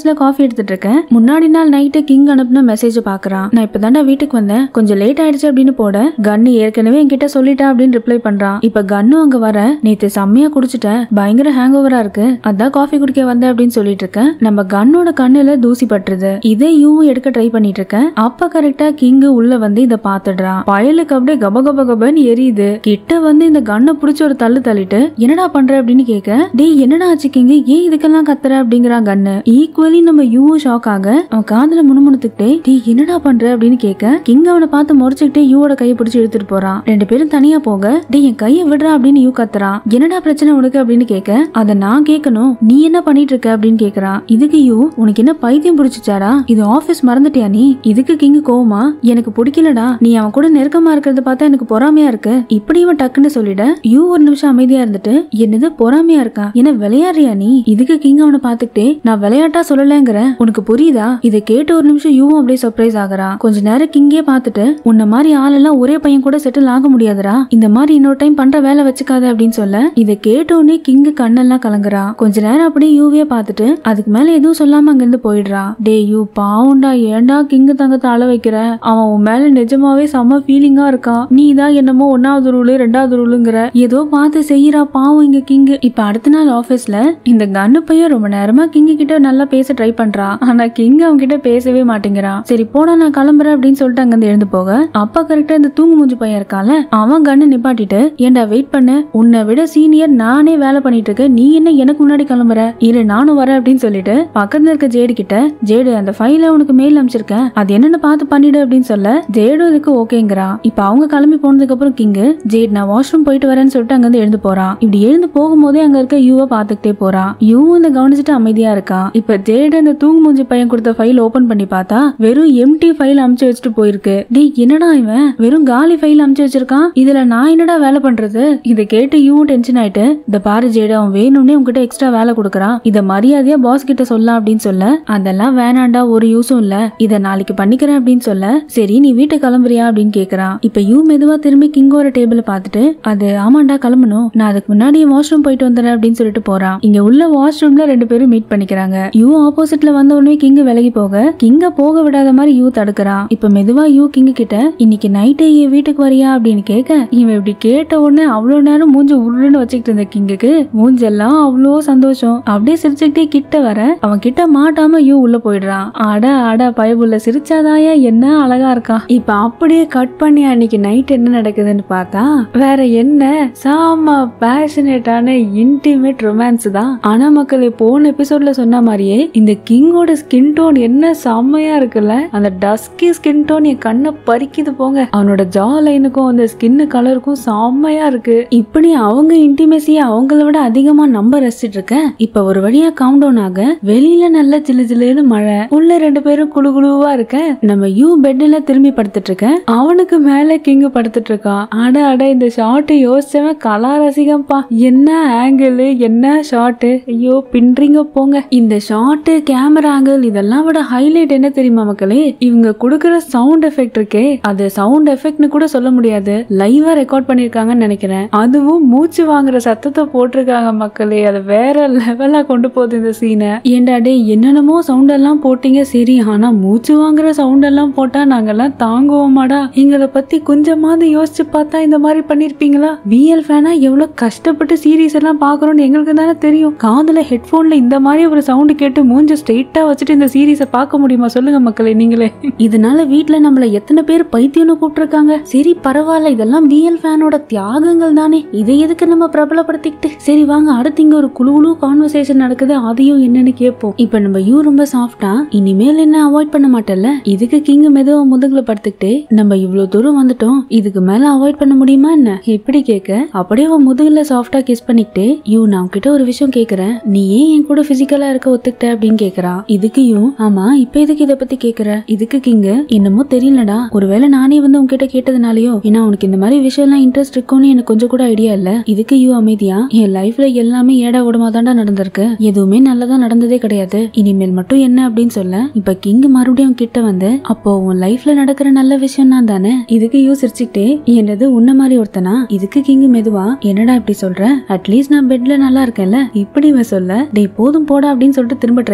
ஆபீஸ்ல காஃபி எடுத்துட்டு இருக்கேன் முன்னாடி நாள் நைட்டு கிங் அனுப்புன மெசேஜ் பாக்குறான் நான் இப்பதான்டா வீட்டுக்கு வந்தேன் கொஞ்சம் லேட் ஆயிடுச்சு அப்படின்னு போட கன்னு ஏற்கனவே என்கிட்ட சொல்லிட்டா அப்படின்னு ரிப்ளை பண்றான் இப்ப கன்னும் அங்க வர நேத்து செம்மையா குடிச்சிட்டேன் பயங்கர ஹேங் ஓவரா இருக்கு அதான் காஃபி குடிக்க வந்தேன் அப்படின்னு சொல்லிட்டு இருக்கேன் நம்ம கன்னோட கண்ணுல தூசி பட்டுருது இதை இவன் எடுக்க ட்ரை பண்ணிட்டு இருக்கேன் அப்ப கரெக்டா கிங் உள்ள வந்து இத பாத்துடுறான் பயலுக்கு அப்படியே கப கப கபன்னு எரியுது கிட்ட வந்து இந்த கண்ணை புடிச்சு ஒரு தள்ளு தள்ளிட்டு என்னடா பண்ற அப்படின்னு கேட்க டேய் என்னடா ஆச்சு கிங் ஏன் இதுக்கெல்லாம் கத்துற அப்படிங்கிறான் கண்ணு ஈக்குவலி நம்ம யூவும் ஷாக் ஆக அவன் காதுல முணுமுணுத்துக்கிட்டே டேய் என்னடா பண்ற அப்படின்னு கேட்க கிங் அவனை பார்த்து முறைச்சுக்கிட்டே யூவோட கையை பிடிச்சு இழுத்துட்டு போறான் ரெண்டு பேரும் தனியா போக டேய் என் கையை விடுறா அப்படின்னு யூ கத்துறான் என்னடா பிரச்சனை உனக்கு அப்படின்னு கேட்க அத நான் கேட்கணும் நீ என்ன பண்ணிட்டு இருக்க அப்படின்னு கேக்குறான் இதுக்கு யூ உனக்கு என்ன பைத்தியம் பிடிச்சிச்சாடா இது ஆபீஸ் மறந்துட்டியா நீ இதுக்கு கிங் கோவமா எனக்கு பிடிக்கலடா நீ அவன் கூட நெருக்கமா இருக்கிறத பார்த்தா எனக்கு பொறாமையா இருக்கு இப்படி இவன் டக்குன்னு சொல்லிட யூ ஒரு நிமிஷம் அமைதியா இருந்துட்டு என்னது பொறாமையா இருக்கா என்ன விளையாடுறியா நீ இதுக்கு கிங் அவனை பாத்துக்கிட்டே நான் விளையாட்டா சொல்லலங்கிற உனக்கு புரியுதா இதை கேட்டு ஒரு நிமிஷம் யூவும் அப்படியே சர்ப்ரைஸ் ஆகுறான் கொஞ்ச நேரம் கிங்கே பார்த்துட்டு உன்ன மாதிரி ஆளெல்லாம் ஒரே பையன் கூட செட்டில் ஆக முடியாதுடா இந்த மாதிரி இன்னொரு டைம் பண்ற வேலை வச்சுக்காத அப்படின்னு சொல்ல இதை கேட்டோடனே கிங்கு கண்ணெல்லாம் கலங்குறான் கொஞ்ச நேரம் அப்படியே யூவே பார்த்துட்டு அதுக்கு மேல எதுவும் சொல்லாம அங்கிருந்து போயிடுறான் டே யூ பாவுண்டா ஏன்டா கிங்கு தங்கத்தை அழ வைக்கிற அவன் உன் மேல நிஜமாவே செம்ம ஃபீலிங்கா இருக்கான் நீ தான் என்னமோ ஒன்னாவது ரூலு ரெண்டாவது ரூலுங்கிற ஏதோ பார்த்து செய்யறா பாவம் இங்க கிங்கு இப்ப அடுத்த நாள் ஆபீஸ்ல இந்த கன்னு பையன் ரொம்ப நேரமா கிங்கு கிட்ட நல்லா பேச ட்ரை பண்றான் ஆனா கிங் அவங்க கிட்ட பேசவே மாட்டேங்கிறான் சரி போடா நான் கிளம்புறேன் அப்படின்னு சொல்லிட்டு அங்கிருந்து எழுந்து போக அப்பா கரெக்டா இந்த தூங்கு மூஞ்சி பையன் இருக்கான்ல அவன் கண்ணு நிப்பாட்டிட்டு ஏன்டா வெயிட் பண்ணு உன்னை விட சீனியர் நானே வேலை பண்ணிட்டு இருக்கேன் நீ என்ன எனக்கு முன்னாடி கிளம்புற இரு நானும் வரேன் அப்படின்னு சொல்லிட்டு பக்கத்துல இருக்க ஜேடு கிட்ட ஜேடு அந்த ஃபைல உனக்கு மெயில் அனுப்பிச்சிருக்கேன் அது என்னன்னு பார்த்து பண்ணிடு அப்படின்னு சொல்ல ஜேடு இதுக்கு ஓகேங்கிறா இப்ப அவங்க கிளம்பி போனதுக்கு அப்புறம் கிங்கு ஜேட் நான் வாஷ்ரூம் போயிட்டு வரேன்னு சொல்லிட்டு அங்க இருந்து எழுந்து போறான் இப்படி எழுந்து போகும்போதே அங்க இருக்க யூவை பாத்துக்கிட்டே போறான் யூ இந்த கவனிச்சுட்டு அமைதியா இருக்கா இப்ப ஜேடு அந்த தூங்கு மூஞ்சி பையன் கொடுத்த ஃபைல் ஓபன் பண்ணி பார்த்தா வெறும் எம்டி ஃபைல் அமுச்சு வச்சுட்டு போயிருக்கு டேய் என்னடா இவன் வெறும் காலி ஃபைல் அமுச்சு வச்சிருக்கான் இதுல நான் என்னடா வேலை பண்றது இதை கேட்டு யூவும் டென்ஷன் ஆயிட்டு இந்த பாரு ஜேடு அவன் வேணும்னே உங்ககிட்ட எக்ஸ்ட்ரா வேலை கொடுக்குறான் இத மரியாதையா பாஸ் கிட்ட சொல்லலாம் அப்படின்னு சொல்ல அதெல்லாம் வேணாண்டா ஒரு யூஸும் இல்ல இத நாளைக்கு பண்ணிக்கிறேன் அப்படின்னு சொல்ல சரி நீ வீட்டுக்கு கிளம்புறியா அப்படின்னு கேக்குறான் இப்ப யூ மெதுவா திரும்பி கிங்கோட டேபிள பார்த்துட்டு அது ஆமாண்டா கிளம்பணும் நான் அதுக்கு முன்னாடி வாஷ்ரூம் போயிட்டு வந்துடுறேன் அப்படின்னு சொல்லிட்டு போறான் இங்க உள்ள வாஷ்ரூம்ல ரெண்டு பேரும் மீட் பண்ணிக்கிறாங்க யூ ஆப்போசிட்ல வந்த உடனே கிங் விலகி போக கிங்க போக விடாத மாதிரி யூ தடுக்கிறான் இப்ப மெதுவா யூ கிங் கிட்ட இன்னைக்கு நைட்டே என் வீட்டுக்கு வரியா அப்படின்னு கேட்க இவன் இப்படி கேட்ட உடனே அவ்வளவு நேரம் மூஞ்சி உருன்னு வச்சுக்கிட்டு இருந்த கிங்குக்கு மூஞ்செல்லாம் அவ்வளோ சந்தோஷம் அப்படியே சிரிச்சுக்கிட்டே கிட்ட வர அவன் கிட்ட மாட்டாம யூ உள்ள போயிடுறான் அட அட பயபுள்ள சிரிச்சாதாயா என்ன அழகா இருக்கா இப்ப அப்படியே கட் பண்ணி அன்னைக்கு நைட் என்ன நடக்குதுன்னு பார்த்தா வேற என்ன சாம பேஷனேட்டான இன்டிமேட் ரொமான்ஸ் தான் ஆனா மக்கள் போன எபிசோட்ல சொன்ன மாதிரியே இந்த கிங்கோட ஸ்கின் டோன் என்ன செம்மையா இருக்குல்ல அந்த டஸ்கி ஸ்கின் டோன் என் கண்ணை பறிக்குது போங்க அவனோட ஜா லைனுக்கும் அந்த ஸ்கின் கலருக்கும் செம்மையா இருக்கு இப்படி அவங்க இன்டிமேசியை அவங்கள விட அதிகமா நம்ப ரசிச்சிட்டு இருக்க இப்ப ஒரு வழியா கவுண்ட் டவுன் ஆக வெளியில நல்ல ஜிலு ஜிலுன்னு மழை உள்ள ரெண்டு பேரும் குழு குழுவா இருக்க நம்ம யூ பெட்ல திரும்பி படுத்துட்டு இருக்க அவனுக்கு மேல கிங் படுத்துட்டு இருக்கான் அட அட இந்த ஷாட் யோசிச்சவன் கலா ரசிகம்பா என்ன ஆங்கிள் என்ன ஷாட் ஐயோ பின்றீங்க போங்க இந்த ஷாட் கேமரா ஆங்கிள் இதெல்லாம் விட ஹைலைட் என்ன தெரியுமா மக்களே இவங்க கொடுக்கற சவுண்ட் எஃபெக்ட் இருக்கே அது சவுண்ட் எஃபெக்ட்னு கூட சொல்ல முடியாது லைவா ரெக்கார்ட் பண்ணிருக்காங்கன்னு நினைக்கிறேன் அதுவும் மூச்சு வாங்குற சத்தத்தை போட்டிருக்காங்க மக்களே அது வேற லெவலா கொண்டு போகுது இந்த சீனை ஏண்டா டே என்னென்னமோ சவுண்ட் எல்லாம் போட்டீங்க சரி ஆனா மூச்சு வாங்குற சவுண்ட் எல்லாம் போட்டா நாங்கெல்லாம் தாங்குவோமாடா எங்களை பத்தி கொஞ்சமாவது யோசிச்சு பார்த்தா இந்த மாதிரி பண்ணிருப்பீங்களா பிஎல் ஃபேனா எவ்வளவு கஷ்டப்பட்டு சீரீஸ் எல்லாம் பாக்குறோம்னு எங்களுக்கு தானே தெரியும் காதுல ஹெட்போன்ல இந்த மாதிரி ஒரு சவுண்ட் கேட்டு மூஞ்ச ஸ்ட்ரெயிட்டா வச்சுட்டு இந்த சீரீஸை பார்க்க முடியுமா சொல்லுங்க மக்களே நீங்களே இதனால வீட்ல நம்மள எத்தனை பேர் பைத்தியம்னு கூப்பிட்டுருக்காங்க சரி பரவாயில்ல இதெல்லாம் பிஎல் ஃபேனோட தியாகங்கள் தானே இதை எதுக்கு நம்ம பிரபலப்படுத்திக்கிட்டு சரி வாங்க அடுத்து இங்க ஒரு குழு குழு கான்வர்சேஷன் நடக்குது அதையும் என்னன்னு கேட்போம் இப்ப நம்ம யூ ரொம்ப சாஃப்டா இனிமேல் என்ன அவாய்ட் பண்ண மாட்டேல்ல இதுக்கு கிங் மெதுவா முதுகுல படுத்துக்கிட்டு நம்ம இவ்வளவு தூரம் வந்துட்டோம் இதுக்கு மேல அவாய்ட் பண்ண முடியுமா என்ன இப்படி கேட்க அப்படியே அவன் முதுகுல சாஃப்டா கிஸ் பண்ணிக்கிட்டு யூ நான் உன்கிட்ட ஒரு விஷயம் கேக்குறேன் நீ ஏன் என் கூட பிசிக்கலா இருக்க ஒத்துக்கிட்ட அப்படின்னு கேக்குறான் இதுக்கு யூ ஆமா இப்ப எதுக்கு இத பத்தி கேக்குற இதுக்கு கிங் என்னமோ தெரியலடா ஒருவேளை நானே வந்து உன்கிட்ட கேட்டதுனாலயோ ஏன்னா உனக்கு இந்த மாதிரி விஷயம் எல்லாம் இன்ட்ரெஸ்ட் இருக்கும்னு எனக்கு கொஞ்சம் கூட ஐடியா இல்ல இதுக்கு யூ அமைதியா என் லைஃப்ல எல்லாமே ஏடா கூடமா தாண்டா நடந்திருக்கு எதுவுமே நல்லதா நடந்ததே கிடையாது இனிமேல் மட்டும் என்ன அப்படின்னு சொல்ல இப்ப கிங் மறுபடியும் கிட்ட வந்து அப்போ உன் லைஃப்ல நடக்கிற நல்ல விஷயம் தான் தானே இதுக்கு யூ சிரிச்சுக்கிட்டே என்னது உன்ன மாதிரி ஒருத்தனா இதுக்கு கிங் மெதுவா என்னடா இப்படி சொல்ற அட்லீஸ்ட் நான் பெட்ல நல்லா இருக்கேன்ல இப்படி இவன் சொல்ல டேய் போதும் போடா அப்படின்னு சொல்லிட்டு திரும்ப ட்ரை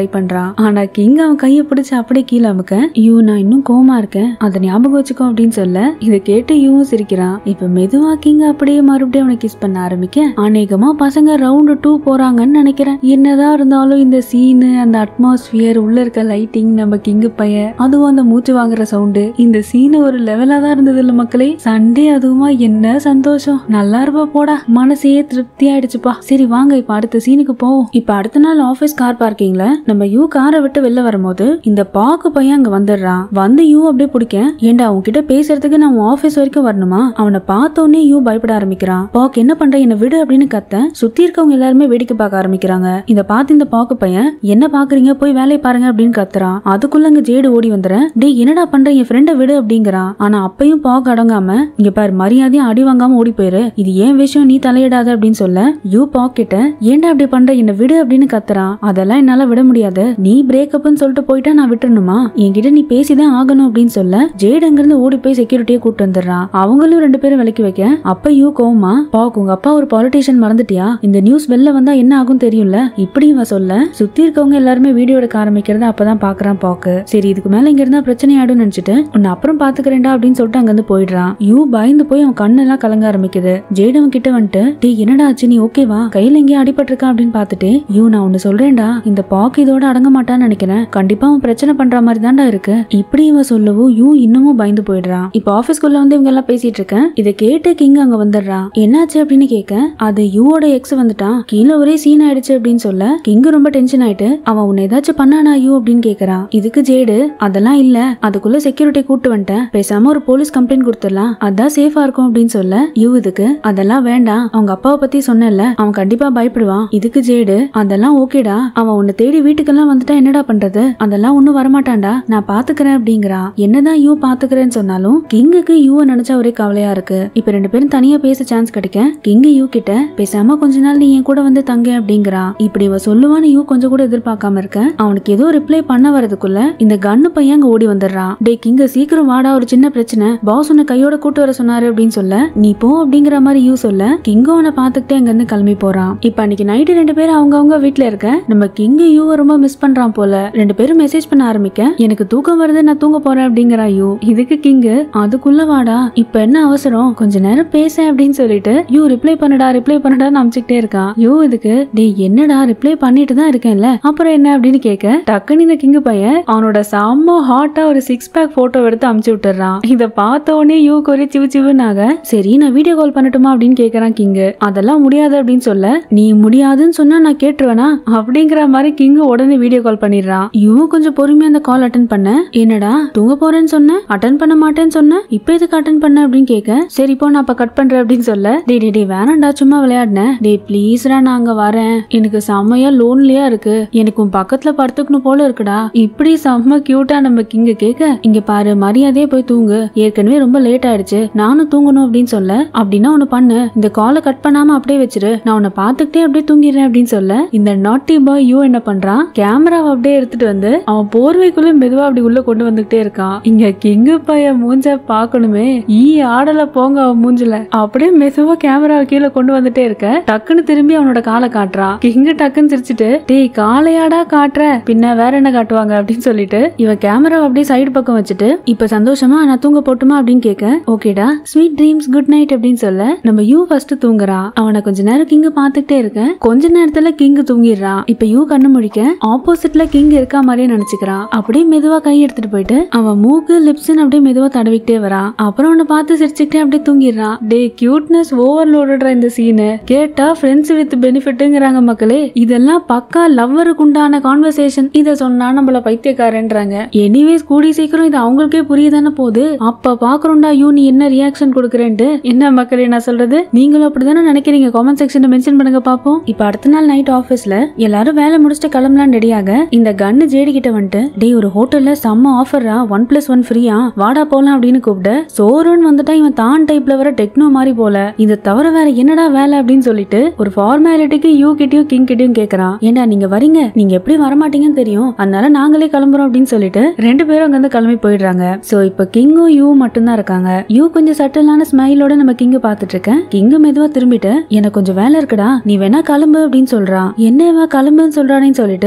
ட்ரை பண்றான் ஆனா கிங் அவன் கையை பிடிச்சு அப்படியே கீழே அமுக்க யூ நான் இன்னும் கோமா இருக்கேன் அதை ஞாபகம் வச்சுக்கோ அப்படின்னு சொல்ல இதை கேட்டு யூவும் சிரிக்கிறான் இப்ப மெதுவா கிங் அப்படியே மறுபடியும் அவனை கிஸ் பண்ண ஆரம்பிக்க அநேகமா பசங்க ரவுண்டு டூ போறாங்கன்னு நினைக்கிறேன் என்னதான் இருந்தாலும் இந்த சீனு அந்த அட்மாஸ்பியர் உள்ள இருக்க லைட்டிங் நம்ம கிங்கு பையன் அதுவும் அந்த மூச்சு வாங்குற சவுண்டு இந்த சீனு ஒரு லெவலா தான் இருந்தது இல்ல மக்களே சண்டே அதுவுமா என்ன சந்தோஷம் நல்லா இருப்பா போடா மனசே திருப்தி ஆயிடுச்சுப்பா சரி வாங்க இப்ப அடுத்த சீனுக்கு போவோம் இப்ப அடுத்த நாள் ஆபீஸ் கார் பார்க்கிங்ல நம்ம யூ காரை விட்டு வெளில வரும்போது இந்த பாக்கு பையன் அங்க வந்துடுறான் வந்து யூ அப்படியே பிடிக்க ஏண்டா உன்கிட்ட பேசுறதுக்கு நான் உன் ஆபீஸ் வரைக்கும் வரணுமா அவனை பார்த்தோன்னே யூ பயப்பட ஆரம்பிக்கிறான் பாக் என்ன பண்ற என்ன விடு அப்படின்னு கத்த சுத்தி இருக்கவங்க எல்லாருமே வேடிக்கை பார்க்க ஆரம்பிக்கிறாங்க இத பார்த்து இந்த பாக்கு பையன் என்ன பாக்குறீங்க போய் வேலையை பாருங்க அப்படின்னு கத்துறான் அதுக்குள்ள அங்க ஜேடு ஓடி வந்துறேன் டேய் என்னடா பண்ற என் ஃப்ரெண்ட விடு அப்படிங்கிறான் ஆனா அப்பையும் பாக் அடங்காம இங்க பாரு மரியாதையா அடி வாங்காம ஓடி போயிரு இது ஏன் விஷயம் நீ தலையிடாத அப்படின்னு சொல்ல யூ பாக் கிட்ட ஏன்டா அப்படி பண்ற என்ன விடு அப்படின்னு கத்துறான் அதெல்லாம் என்னால விட முடியாது நீ பிரேக்கப்னு சொல்லிட்டு போயிட்டா நான் விட்டுறணுமா என்கிட்ட நீ பேசிதான் ஆகணும் அப்படின்னு சொல்ல ஜேட் அங்கிருந்து ஓடி போய் செக்யூரிட்டியை கூட்டு வந்துடுறான் அவங்களும் ரெண்டு பேரும் விலக்கி வைக்க அப்ப யூ கோவமா பாக் உங்க அப்பா ஒரு பாலிட்டிஷியன் மறந்துட்டியா இந்த நியூஸ் வெளில வந்தா என்ன ஆகும் தெரியும்ல இப்படி இவன் சொல்ல சுத்தி இருக்கவங்க எல்லாருமே வீடியோ எடுக்க ஆரம்பிக்கிறத அப்பதான் பாக்குறான் பாக்கு சரி இதுக்கு மேல இங்க இருந்தா பிரச்சனை ஆயிடும் நினைச்சிட்டு உன்னை அப்புறம் பாத்துக்கிறேன்டா அப்படின்னு சொல்லிட்டு அங்க இருந்து போயிடுறான் யூ பயந்து போய் அவன் கண்ணெல்லாம் கலங்க ஆரம்பிக்குது ஜெய்ட் அவன் கிட்ட வந்துட்டு டே என்னடா ஆச்சு நீ ஓகேவா கையில எங்கேயும் அடிபட்டிருக்கா அப்படின்னு பாத்துட்டு யூ நான் ஒன்னு சொல்றேன்டா இந்த பாக்கு இதோட அடங்க மாட்டான்னு நினைக்கிறேன் கண்டிப்பா அவன் பிரச்சனை பண்ற மாதிரி தான்டா இருக்கு இப்படி இவன் சொல்லவும் யூ இன்னமும் பயந்து போயிடுறான் இப்ப ஆபீஸ்க்குள்ள வந்து இவங்க எல்லாம் பேசிட்டு இருக்கேன் இதை கேட்டு கிங் அங்க வந்துடுறான் என்னாச்சு அப்படின்னு கேட்க அது யூவோட எக்ஸ் வந்துட்டான் கீழே ஒரே சீன் ஆயிடுச்சு அப்படின்னு சொல்ல கிங் ரொம்ப டென்ஷன் ஆயிட்டு அவன் உன்னை ஏதாச்சும் பண்ணானா யூ அப்படின்னு கேக்குறான் இதுக்கு ஜேடு அதெல்லாம் இல்ல அதுக்குள்ள செக்யூரிட்டி கூட்டு வந்துட்டேன் பேசாம ஒரு போலீஸ் கம்ப்ளைண்ட் கொடுத்துடலாம் அதான் சேஃபா இருக்கும் அப்படின்னு சொல்ல யூ இதுக்கு அதெல்லாம் வேண்டாம் அவங்க அப்பாவை பத்தி சொன்னேன்ல அவன் கண்டிப்பா பயப்படுவான் இதுக்கு ஜேடு அதெல்லாம் ஓகேடா அவன் உன்னை தேடி வீட்டுக்கெல்லாம் வந்துட்டா என்னடா பண்றது அதெல்லாம் ஒண்ணும் வரமாட்டான்டா நான் பாத்துக்கிறேன் அப்படிங்கிறான் என்னதான் யூ பாத்துக்கிறேன்னு சொன்னாலும் கிங்குக்கு யூவை நினைச்சா ஒரே கவலையா இருக்கு இப்ப ரெண்டு பேரும் தனியா பேச சான்ஸ் கிடைக்க கிங் யூ கிட்ட பேசாம கொஞ்ச நாள் நீ என் கூட வந்து தங்க அப்படிங்கிறான் இப்படி இவ சொல்லுவான்னு யூ கொஞ்சம் கூட எதிர்பார்க்காம இருக்க அவனுக்கு ஏதோ ரிப்ளை பண்ண வரதுக்குள்ள இந்த கன்னு பையன் அங்க ஓடி வந்துடுறான் டே கிங்க சீக்கிரம் வாடா ஒரு சின்ன பிரச்சனை பாஸ் உன்னை கையோட கூட்டு வர சொன்னாரு அப்படின்னு சொல்ல நீ போ அப்படிங்கிற மாதிரி யூ சொல்ல கிங்கு அவனை பாத்துக்கிட்டே அங்க இருந்து கிளம்பி போறான் இப்ப அன்னைக்கு நைட்டு ரெண்டு பேரும் அவங்க அவங்க வீட்டுல இருக்க நம்ம கிங்கு யூவை ரொம்ப மிஸ் பண்றான் போல ரெண்டு பேரும் மெசேஜ் பண்ண ஆரம்பிக்க எனக்கு தூக்கம் வருது நான் தூங்க போறேன் அப்படிங்கிறா யூ இதுக்கு கிங்கு அதுக்குள்ள வாடா இப்ப என்ன அவசரம் கொஞ்ச நேரம் பேச அப்படின்னு சொல்லிட்டு யூ ரிப்ளை பண்ணுடா ரிப்ளை பண்ணுடா அமிச்சுக்கிட்டே இருக்கான் யூ இதுக்கு டேய் என்னடா ரிப்ளை பண்ணிட்டு தான் இருக்கேன்ல அப்புறம் என்ன அப்படின்னு கேட்க டக்குன்னு இந்த கிங்கு பையன் அவனோட செம்ம ஹாட்டா ஒரு சிக்ஸ் பேக் போட்டோ எடுத்து அமுச்சு விட்டுறான் இத பார்த்த உடனே யூ ஒரு சிவு சிவுனாக சரி நான் வீடியோ கால் பண்ணட்டுமா அப்படின்னு கேக்குறான் கிங்கு அதெல்லாம் முடியாது அப்படின்னு சொல்ல நீ முடியாதுன்னு சொன்னா நான் கேட்டுருவேனா அப்படிங்கிற மாதிரி கிங்கு உடனே வீடியோ கால் பண்ணிடுறான் இவன் கொஞ்சம் பொறுமையா அந்த கால் அட்டன் பண்ண என்னடா தூங்க போறேன்னு சொன்ன அட்டன் பண்ண மாட்டேன்னு சொன்ன இப்ப எதுக்கு அட்டன் பண்ண அப்படின்னு கேட்க சரி இப்போ நான் அப்ப கட் பண்றேன் அப்படின்னு சொல்ல டேய் டேய் டேய் வேணாம்டா சும்மா விளையாடினேன் டேய் ப்ளீஸ்டா நான் அங்க வரேன் எனக்கு செம்மையா லோன்லியா இருக்கு எனக்கு உன் பக்கத்துல படுத்துக்கணும் போல இருக்குடா இப்படி செம்ம கியூட்டா நம்ம கிங்க கேட்க இங்க பாரு மரியாதையே போய் தூங்கு ஏற்கனவே ரொம்ப லேட் ஆயிடுச்சு நானும் தூங்கணும் அப்படின்னு சொல்ல அப்படின்னா ஒண்ணு பண்ணு இந்த காலை கட் பண்ணாம அப்படியே வச்சிரு நான் உன்னை பாத்துக்கிட்டே அப்படியே தூங்கிடுறேன் அப்படின்னு சொல்ல இந்த நாட்டி பாய் யூ என்ன பண்றான் கேமராவை அப்படியே எடுத்துட்டு வந்து அவன் போர்வைக்குள்ள மெதுவா அப்படி உள்ள கொண்டு வந்துகிட்டே இருக்கான் இங்க கிங்கு பைய மூஞ்ச பாக்கணுமே ஈ ஆடல போங்க அவன் மூஞ்சில அப்படியே மெதுவா கேமராவை கீழே கொண்டு வந்துட்டே இருக்க டக்குன்னு திரும்பி அவனோட காலை காட்டுறான் கிங்கு டக்குன்னு சிரிச்சிட்டு டேய் காலையாடா காட்டுற பின்ன வேற என்ன காட்டுவாங்க அப்படின்னு சொல்லிட்டு இவன் கேமரா அப்படியே சைடு பக்கம் வச்சுட்டு இப்ப சந்தோஷமா நான் தூங்க போட்டுமா அப்படின்னு கேட்க ஓகேடா ஸ்வீட் ட்ரீம்ஸ் குட் நைட் அப்படின்னு சொல்ல நம்ம யூ ஃபர்ஸ்ட் தூங்குறான் அவனை கொஞ்ச நேரம் கிங்கு பாத்துக்கிட்டே இருக்க கொஞ்ச நேரத்துல கிங்கு தூங்கிடுறான் இப்ப யூ கண்ணு முழிக்க ஆப்போசிட்ல கிங் இருக்கா மாதிரியே நினைச்சுக்கிறான் அப்படியே மெதுவா கை எடுத்துட்டு போயிட்டு அவன் மூக்கு லிப்ஸ்ன்னு அப்படியே மெதுவா தடவிக்கிட்டே வரான் அப்புறம் அவனை பார்த்து சிரிச்சுக்கிட்டே அப்படியே தூங்கிடுறான் டே கியூட்னஸ் ஓவர்லோடுற இந்த சீனு கேட்டா ஃப்ரெண்ட்ஸ் வித் பெனிஃபிட்டுங்கிறாங்க மக்களே இதெல்லாம் பக்கா லவ்வருக்கு உண்டான கான்வர்சேஷன் இத சொன்னா நம்மள பைத்தியக்காரன்றாங்க எனிவேஸ் கூடி சீக்கிரம் இது அவங்களுக்கே புரியதானே போகுது அப்ப பாக்குறோம்டா யூ நீ என்ன ரியாக்ஷன் கொடுக்குறேன்ட்டு என்ன மக்களே நான் சொல்றது நீங்களும் அப்படிதானே நினைக்கிறீங்க காமெண்ட் செக்ஷன்ல மென்ஷன் பண்ணுங்க பாப்போம் இப்ப அடுத்த நாள் நைட் ஆபீஸ்ல எல்லாரும் வேலை முடிச்சுட்டு கிளம்பலாம் ரெடியாக இந்த கன்னு ஜேடி கிட்ட வந்துட்டு டேய் ஒரு ஹோட்டல்ல செம்ம ஆஃபரா ஒன் பிளஸ் ஒன் ஃப்ரீயா வாடா போலாம் அப்படின்னு கூப்பிட்டு சோறுன்னு வந்துட்டா இவன் தான் டைப்ல வர டெக்னோ மாதிரி போல இதை தவிர வேற என்னடா வேலை அப்படின்னு சொல்லிட்டு ஒரு ஃபார்மாலிட்டிக்கு யூ கிட்டயும் கிங் கிட்டயும் கேக்குறான் ஏண்டா நீங்க வரீங்க நீங்க எப்படி வரமாட்டீங்கன்னு தெரியும் அதனால நாங்களே கிளம்புறோம் அப்படின்னு சொல்லிட்டு ரெண்டு பேரும் அங்க இருந்து கிளம்பி போயிடுறாங்க சோ இப்ப கிங்கும் யூ மட்டும்தான் இருக்காங்க யூ கொஞ்சம் சட்டலான ஸ்மைலோட நம்ம கிங்க பாத்துட்டு இருக்கேன் கிங்கு மெதுவா திரும்பிட்டு எனக்கு கொஞ்சம் வேலை இருக்குடா நீ வேணா கிளம்பு அப்படின்னு சொல்றான் என்ன இவன் கிளம்புன்னு சொல்றானேன்னு சொல்லிட்டு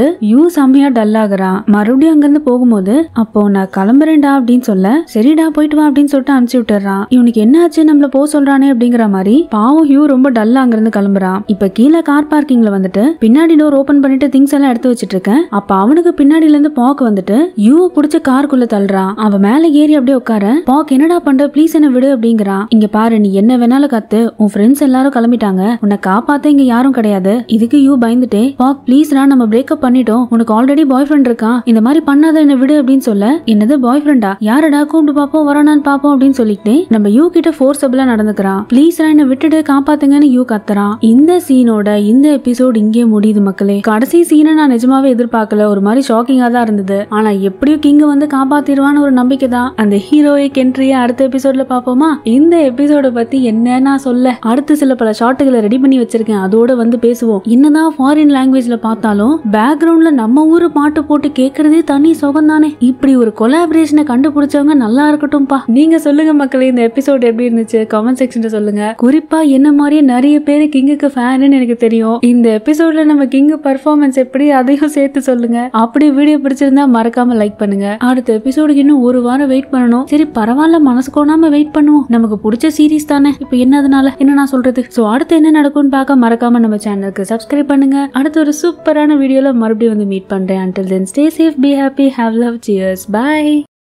யூ செம்மையா டல் ஆகுறான் மறுபடியும் அங்கிருந்து போகும்போது அப்போ நான் கிளம்புறேன்டா அப்படின்னு சொல்ல சரிடா போயிட்டு வா அப்படின்னு சொல்லிட்டு அனுப்பிச்சு விட்டுறான் இவனுக்கு என்ன ஆச்சு நம்மள போக சொல்றானே அப்படிங்கிற மாதிரி பாவம் ஹியூ ரொம்ப டல்லா அங்கிருந்து கிளம்புறான் இப்ப கீழே கார் பார்க்கிங்ல வந்துட்டு பின்னாடி டோர் ஓபன் பண்ணிட்டு திங்ஸ் எல்லாம் எடுத்து வச்சிட்டு இருக்கேன் அப்ப அவனுக்கு பின்னாடில இருந்து பாக் வந்துட்டு யூ புடிச்ச காருக்குள்ள தள்ளுறான் அவன் மேல ஏறி அப்படியே உட்கார பாக் என்னடா பண்ற ப்ளீஸ் என்ன விடு அப்படிங்கிறான் இங்க பாரு நீ என்ன வேணாலும் கத்து உன் ஃப்ரெண்ட்ஸ் எல்லாரும் கிளம்பிட்டாங்க உன்னை காப்பாத்த இங்க யாரும் கிடையாது இதுக்கு யூ பயந்துட்டே பாக் ப்ளீஸ்ரா நம்ம பிரேக்கப் பண்ணிட்டோம் உனக்கு ஆல்ரெடி பாய் ஃப்ரெண்ட் இருக்கான் இந்த மாதிரி பண்ணாத என்ன விடு அப்படின்னு சொல்ல என்னது பாய் ஃப்ரெண்டா யாரடா கூப்பிட்டு பாப்போம் வரானான்னு பாப்போம் அப்படின்னு சொல்லிட்டு நம்ம யூ கிட்ட ஃபோர்ஸபிளா நடந்துக்கிறான் ப்ளீஸ்ரா என்ன விட்டுடு காப்பாத்துங்கன்னு யூ கத்துறான் இந்த சீனோட இந்த எபிசோட் இங்கே முடியுது மக்களே கடைசி சீனை நான் நிஜமாவே எதிர்பார்க்கல ஒரு மாதிரி ஷாக்கிங்கா தான் இருந்தது ஆனா எப்படியும் கிங் வந்து காப்பாத்திடுவான்னு ஒரு நம்பிக்கை தான் அந்த ஹீரோயிக் என்ட்ரியை அடுத்த எபிசோட்ல பாப்போமா இந்த எபிசோட பத்தி என்ன நான் சொல்ல அடுத்து சில பல ஷாட்டுகளை ரெடி பண்ணி வச்சிருக்கேன் அதோட வந்து பேசுவோம் என்னதான் ஃபாரின் லாங்குவேஜ்ல பார்த்தாலும் பேக்ரவுண்ட்ல நம்ம ஊரு பாட்டு போட்டு கேக்குறதே தனி சுகம் தானே இப்படி ஒரு கொலாபரேஷனை கண்டுபிடிச்சவங்க நல்லா இருக்கட்டும்பா நீங்க சொல்லுங்க மக்களே இந்த எபிசோட் எப்படி இருந்துச்சு கமெண்ட் செக்ஷன்ல சொல்லுங்க குறிப்பா என்ன மாதிரியே நிறைய பேர் கிங்குக்கு ஃபேனுன்னு எனக்கு தெரியும் இந்த எபிசோட்ல நம்ம கிங் பர்ஃபார்மன்ஸ் எப்படி அதையும் சேர்த்து சொல்லுங்க அப்படி வீடியோ பிடிச்சிருந்தா மறக்காம லைக் பண்ணுங்க அடுத்த எபிசோடுக்கு இன்னும் ஒரு வாரம் வெயிட் பண்ணணும் சரி பரவாயில்ல மனசு கோணாம வெயிட் பண்ணுவோம் நமக்கு பிடிச்ச சீரிஸ் தானே இப்போ என்னதுனால என்ன நான் சொல்றது சோ அடுத்து என்ன நடக்கும்னு பார்க்க மறக்காம நம்ம சேனலுக்கு சப்ஸ்கிரைப் பண்ணுங்க அடுத்து ஒரு சூப்பரான வீடியோல மறுபடியும் வந்து மீட் பண்றேன் until then stay safe be happy have love cheers bye